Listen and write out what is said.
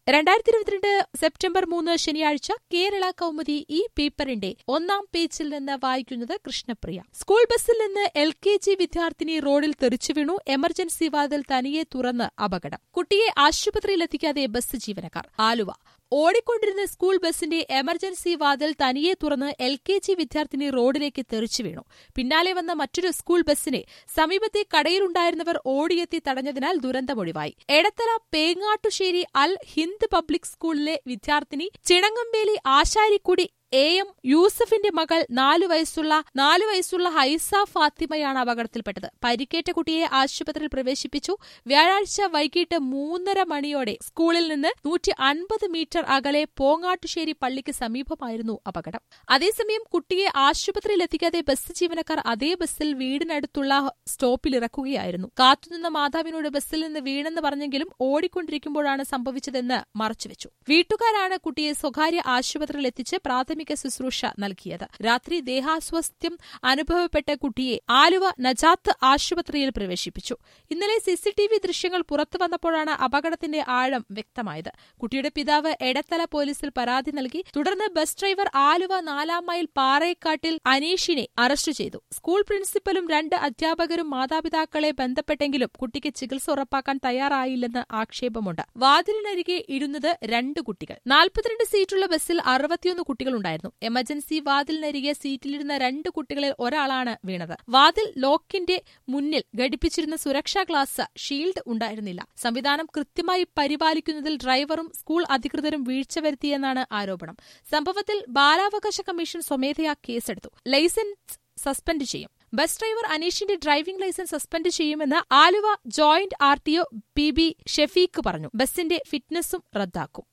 രണ്ടായിരത്തി ഇരുപത്തിരണ്ട് സെപ്റ്റംബർ മൂന്ന് ശനിയാഴ്ച കേരള കൗമുദി ഈ പേപ്പറിന്റെ ഒന്നാം പേജിൽ നിന്ന് വായിക്കുന്നത് കൃഷ്ണപ്രിയ സ്കൂൾ ബസ്സിൽ നിന്ന് എൽ കെ ജി വിദ്യാർത്ഥിനി റോഡിൽ തെറിച്ചു വീണു എമർജൻസി വാതിൽ തനിയെ തുറന്ന് അപകടം കുട്ടിയെ ആശുപത്രിയിലെത്തിക്കാതെ ബസ് ജീവനക്കാർ ആലുവ ഓടിക്കൊണ്ടിരുന്ന സ്കൂൾ ബസിന്റെ എമർജൻസി വാതിൽ തനിയെ തുറന്ന് എൽ കെ ജി വിദ്യാർത്ഥിനി റോഡിലേക്ക് തെറിച്ചു വീണു പിന്നാലെ വന്ന മറ്റൊരു സ്കൂൾ ബസിനെ സമീപത്തെ കടയിലുണ്ടായിരുന്നവർ ഓടിയെത്തി തടഞ്ഞതിനാൽ ദുരന്തമൊഴിവായി എടത്തല പേങ്ങാട്ടുശ്ശേരി അൽ ഹിന്ദ് പബ്ലിക് സ്കൂളിലെ വിദ്യാർത്ഥിനി ചിണങ്ങമ്പേലി ആശാരിക്കുടി എ എം യൂസഫിന്റെ മകൾ നാലു വയസ്സുള്ള നാലു വയസ്സുള്ള ഹൈസ ഫാത്തിമയാണ് അപകടത്തിൽപ്പെട്ടത് പരിക്കേറ്റ കുട്ടിയെ ആശുപത്രിയിൽ പ്രവേശിപ്പിച്ചു വ്യാഴാഴ്ച വൈകിട്ട് മൂന്നര മണിയോടെ സ്കൂളിൽ നിന്ന് നൂറ്റി അൻപത് മീറ്റർ അകലെ പോങ്ങാട്ടുശ്ശേരി പള്ളിക്ക് സമീപമായിരുന്നു അപകടം അതേസമയം കുട്ടിയെ ആശുപത്രിയിൽ എത്തിക്കാതെ ബസ് ജീവനക്കാർ അതേ ബസ്സിൽ വീടിനടുത്തുള്ള സ്റ്റോപ്പിൽ ഇറക്കുകയായിരുന്നു കാത്തുനിന്ന മാതാവിനോട് ബസ്സിൽ നിന്ന് വീണെന്ന് പറഞ്ഞെങ്കിലും ഓടിക്കൊണ്ടിരിക്കുമ്പോഴാണ് സംഭവിച്ചതെന്ന് മറച്ചുവെച്ചു വീട്ടുകാരാണ് കുട്ടിയെ സ്വകാര്യ ആശുപത്രിയിൽ എത്തിച്ച് പ്രാഥമിക ശുശ്രൂഷ നൽകിയത് രാത്രി ദേഹാസ്വസ്ഥ്യം അനുഭവപ്പെട്ട കുട്ടിയെ ആലുവ നജാത്ത് ആശുപത്രിയിൽ പ്രവേശിപ്പിച്ചു ഇന്നലെ സിസിടിവി ദൃശ്യങ്ങൾ പുറത്തു വന്നപ്പോഴാണ് അപകടത്തിന്റെ ആഴം വ്യക്തമായത് കുട്ടിയുടെ പിതാവ് എടത്തല പോലീസിൽ പരാതി നൽകി തുടർന്ന് ബസ് ഡ്രൈവർ ആലുവ നാലാം മൈൽ പാറേക്കാട്ടിൽ അനീഷിനെ അറസ്റ്റ് ചെയ്തു സ്കൂൾ പ്രിൻസിപ്പലും രണ്ട് അധ്യാപകരും മാതാപിതാക്കളെ ബന്ധപ്പെട്ടെങ്കിലും കുട്ടിക്ക് ചികിത്സ ഉറപ്പാക്കാൻ തയ്യാറായില്ലെന്ന് ആക്ഷേപമുണ്ട് വാതിലിനരികെ ഇരുന്നത് രണ്ട് കുട്ടികൾ നാൽപ്പത്തിരണ്ട് സീറ്റുള്ള ബസ്സിൽ അറുപത്തിയൊന്ന് കുട്ടികളുണ്ടായിരുന്നു എമർജൻസി വാതിലിനരികെ സീറ്റിലിരുന്ന രണ്ട് കുട്ടികളിൽ ഒരാളാണ് വീണത് വാതിൽ ലോക്കിന്റെ മുന്നിൽ ഘടിപ്പിച്ചിരുന്ന സുരക്ഷാ ഗ്ലാസ് ഷീൽഡ് ഉണ്ടായിരുന്നില്ല സംവിധാനം കൃത്യമായി പരിപാലിക്കുന്നതിൽ ഡ്രൈവറും സ്കൂൾ അധികൃതരും വീഴ്ച വരുത്തിയെന്നാണ് ആരോപണം സംഭവത്തിൽ ബാലാവകാശ കമ്മീഷൻ സ്വമേധയാ കേസെടുത്തു ലൈസൻസ് സസ്പെൻഡ് ചെയ്യും ബസ് ഡ്രൈവർ അനീഷിന്റെ ഡ്രൈവിംഗ് ലൈസൻസ് സസ്പെൻഡ് ചെയ്യുമെന്ന് Aluva joint R T O P B Shefeeq പറഞ്ഞു ബസിന്റെ ഫിറ്റ്നസും റദ്ദാക്കും